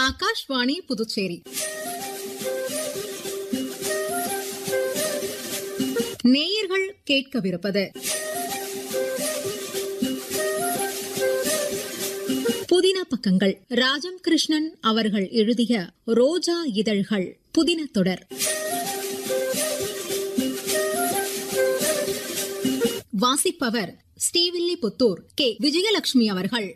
ஆகாஷ்வாணி புதுச்சேரி நேயர்கள் கேட்கவிருப்பது புதின பக்கங்கள் ராஜம் கிருஷ்ணன் அவர்கள் எழுதிய ரோஜா இதழ்கள் புதின தொடர் வாசிப்பவர் ஸ்ரீவில்லிபுத்தூர் கே விஜயலட்சுமி அவர்கள்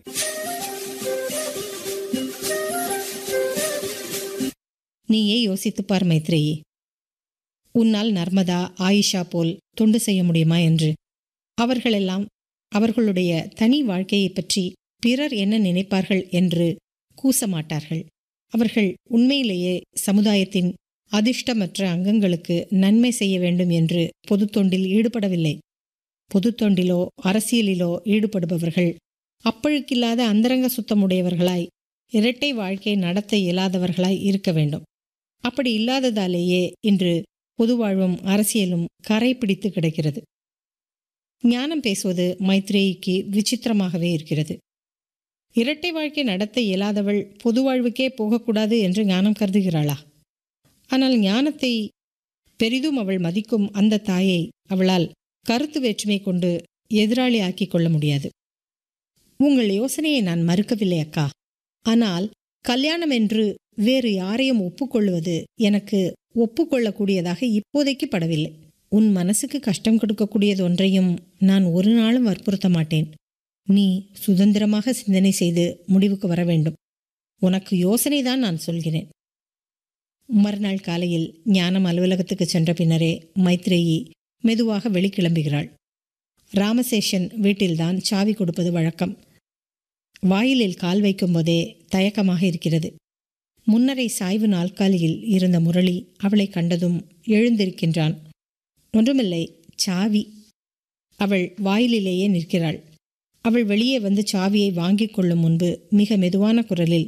நீயே யோசித்துப் பார் மைத்ரேயி உன்னால் நர்மதா ஆயிஷா போல் தொண்டு செய்ய முடியுமா என்று அவர்களெல்லாம் அவர்களுடைய தனி வாழ்க்கையைப் பற்றி பிறர் என்ன நினைப்பார்கள் என்று கூச மாட்டார்கள் அவர்கள் உண்மையிலேயே சமுதாயத்தின் அதிர்ஷ்டமற்ற அங்கங்களுக்கு நன்மை செய்ய வேண்டும் என்று பொதுத் தொண்டில் ஈடுபடவில்லை பொதுத் தொண்டிலோ அரசியலிலோ ஈடுபடுபவர்கள் அப்பழுக்கில்லாத அந்தரங்க சுத்தமுடையவர்களாய் இரட்டை வாழ்க்கை நடத்த இயலாதவர்களாய் இருக்க வேண்டும் அப்படி இல்லாததாலேயே இன்று பொது வாழ்வும் அரசியலும் கரை பிடித்து கிடக்கிறது ஞானம் பேசுவது மைத்ரேயிக்கு விசித்திரமாகவே இருக்கிறது இரட்டை வாழ்க்கை நடத்த இயலாதவள் பொது வாழ்வுக்கே போகக்கூடாது என்று ஞானம் கருதுகிறாளா ஆனால் ஞானத்தை பெரிதும் அவள் மதிக்கும் அந்த தாயை அவளால் கருத்து வேற்றுமை கொண்டு எதிராளி ஆக்கிக் கொள்ள முடியாது உங்கள் யோசனையை நான் மறுக்கவில்லை அக்கா ஆனால் கல்யாணம் என்று வேறு யாரையும் ஒப்புக்கொள்வது எனக்கு ஒப்புக்கொள்ளக்கூடியதாக இப்போதைக்கு படவில்லை உன் மனசுக்கு கஷ்டம் கொடுக்கக்கூடியது ஒன்றையும் நான் ஒரு நாளும் வற்புறுத்த மாட்டேன் நீ சுதந்திரமாக சிந்தனை செய்து முடிவுக்கு வர வேண்டும் உனக்கு யோசனை தான் நான் சொல்கிறேன் மறுநாள் காலையில் ஞானம் அலுவலகத்துக்கு சென்ற பின்னரே மைத்ரேயி மெதுவாக வெளிக்கிளம்புகிறாள் ராமசேஷன் வீட்டில்தான் சாவி கொடுப்பது வழக்கம் வாயிலில் கால் வைக்கும்போதே தயக்கமாக இருக்கிறது முன்னரை சாய்வு நாற்காலியில் இருந்த முரளி அவளை கண்டதும் எழுந்திருக்கின்றான் ஒன்றுமில்லை சாவி அவள் வாயிலிலேயே நிற்கிறாள் அவள் வெளியே வந்து சாவியை வாங்கிக் கொள்ளும் முன்பு மிக மெதுவான குரலில்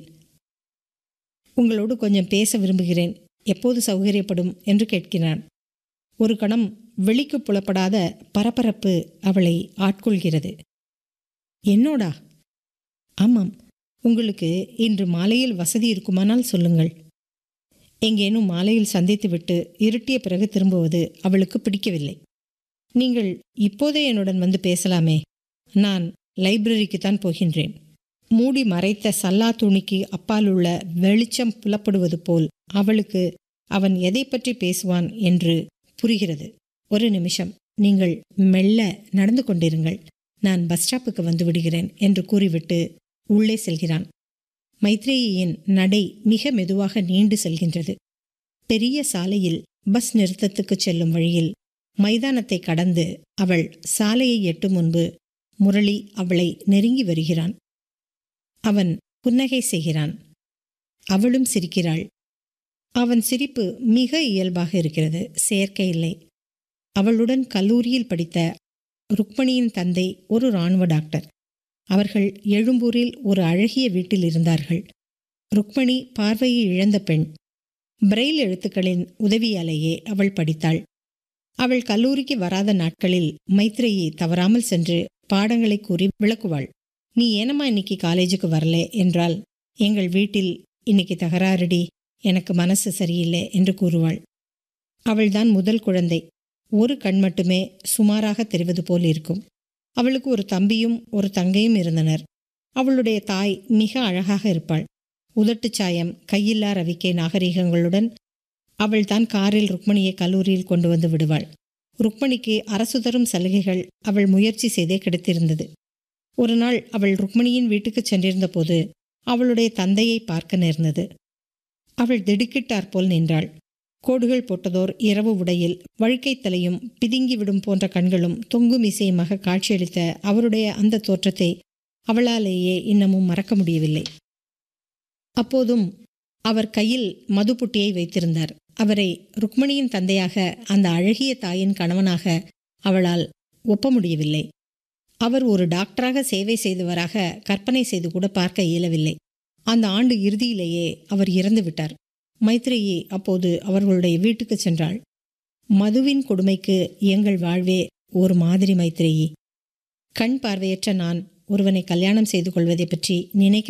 உங்களோடு கொஞ்சம் பேச விரும்புகிறேன் எப்போது சௌகரியப்படும் என்று கேட்கிறான் ஒரு கணம் வெளிக்கு புலப்படாத பரபரப்பு அவளை ஆட்கொள்கிறது என்னோடா ஆமாம் உங்களுக்கு இன்று மாலையில் வசதி இருக்குமானால் சொல்லுங்கள் எங்கேனும் மாலையில் சந்தித்துவிட்டு இருட்டிய பிறகு திரும்புவது அவளுக்கு பிடிக்கவில்லை நீங்கள் இப்போதே என்னுடன் வந்து பேசலாமே நான் லைப்ரரிக்குத்தான் போகின்றேன் மூடி மறைத்த சல்லா துணிக்கு அப்பால் உள்ள வெளிச்சம் புலப்படுவது போல் அவளுக்கு அவன் எதை பற்றி பேசுவான் என்று புரிகிறது ஒரு நிமிஷம் நீங்கள் மெல்ல நடந்து கொண்டிருங்கள் நான் பஸ் ஸ்டாப்புக்கு வந்து விடுகிறேன் என்று கூறிவிட்டு உள்ளே செல்கிறான் மைத்ரேயின் நடை மிக மெதுவாக நீண்டு செல்கின்றது பெரிய சாலையில் பஸ் நிறுத்தத்துக்கு செல்லும் வழியில் மைதானத்தை கடந்து அவள் சாலையை எட்டும் முன்பு முரளி அவளை நெருங்கி வருகிறான் அவன் புன்னகை செய்கிறான் அவளும் சிரிக்கிறாள் அவன் சிரிப்பு மிக இயல்பாக இருக்கிறது செயற்கை இல்லை அவளுடன் கல்லூரியில் படித்த ருக்மணியின் தந்தை ஒரு இராணுவ டாக்டர் அவர்கள் எழும்பூரில் ஒரு அழகிய வீட்டில் இருந்தார்கள் ருக்மணி பார்வையை இழந்த பெண் பிரெயில் எழுத்துக்களின் உதவியாலேயே அவள் படித்தாள் அவள் கல்லூரிக்கு வராத நாட்களில் மைத்ரேயை தவறாமல் சென்று பாடங்களை கூறி விளக்குவாள் நீ ஏனம்மா இன்னைக்கு காலேஜுக்கு வரல என்றால் எங்கள் வீட்டில் இன்னைக்கு தகராறுடி எனக்கு மனசு சரியில்லை என்று கூறுவாள் அவள்தான் முதல் குழந்தை ஒரு கண் மட்டுமே சுமாராக தெரிவது போல் இருக்கும் அவளுக்கு ஒரு தம்பியும் ஒரு தங்கையும் இருந்தனர் அவளுடைய தாய் மிக அழகாக இருப்பாள் உதட்டுச் சாயம் கையில்லா ரவிக்கை நாகரிகங்களுடன் அவள் தான் காரில் ருக்மணியை கல்லூரியில் கொண்டு வந்து விடுவாள் ருக்மணிக்கு அரசு தரும் சலுகைகள் அவள் முயற்சி செய்தே கிடைத்திருந்தது ஒரு நாள் அவள் ருக்மணியின் வீட்டுக்கு சென்றிருந்த போது அவளுடைய தந்தையை பார்க்க நேர்ந்தது அவள் திடுக்கிட்டாற்போல் நின்றாள் கோடுகள் போட்டதோர் இரவு உடையில் வழுக்கை தலையும் பிதுங்கிவிடும் போன்ற கண்களும் தொங்கு மீசையுமாக காட்சியளித்த அவருடைய அந்த தோற்றத்தை அவளாலேயே இன்னமும் மறக்க முடியவில்லை அப்போதும் அவர் கையில் மதுப்புட்டியை வைத்திருந்தார் அவரை ருக்மணியின் தந்தையாக அந்த அழகிய தாயின் கணவனாக அவளால் ஒப்ப முடியவில்லை அவர் ஒரு டாக்டராக சேவை செய்தவராக கற்பனை செய்து கூட பார்க்க இயலவில்லை அந்த ஆண்டு இறுதியிலேயே அவர் இறந்து விட்டார் மைத்ரேயி அப்போது அவர்களுடைய வீட்டுக்கு சென்றாள் மதுவின் கொடுமைக்கு எங்கள் வாழ்வே ஒரு மாதிரி மைத்ரேயி கண் பார்வையற்ற நான் ஒருவனை கல்யாணம் செய்து கொள்வதை பற்றி நினைக்க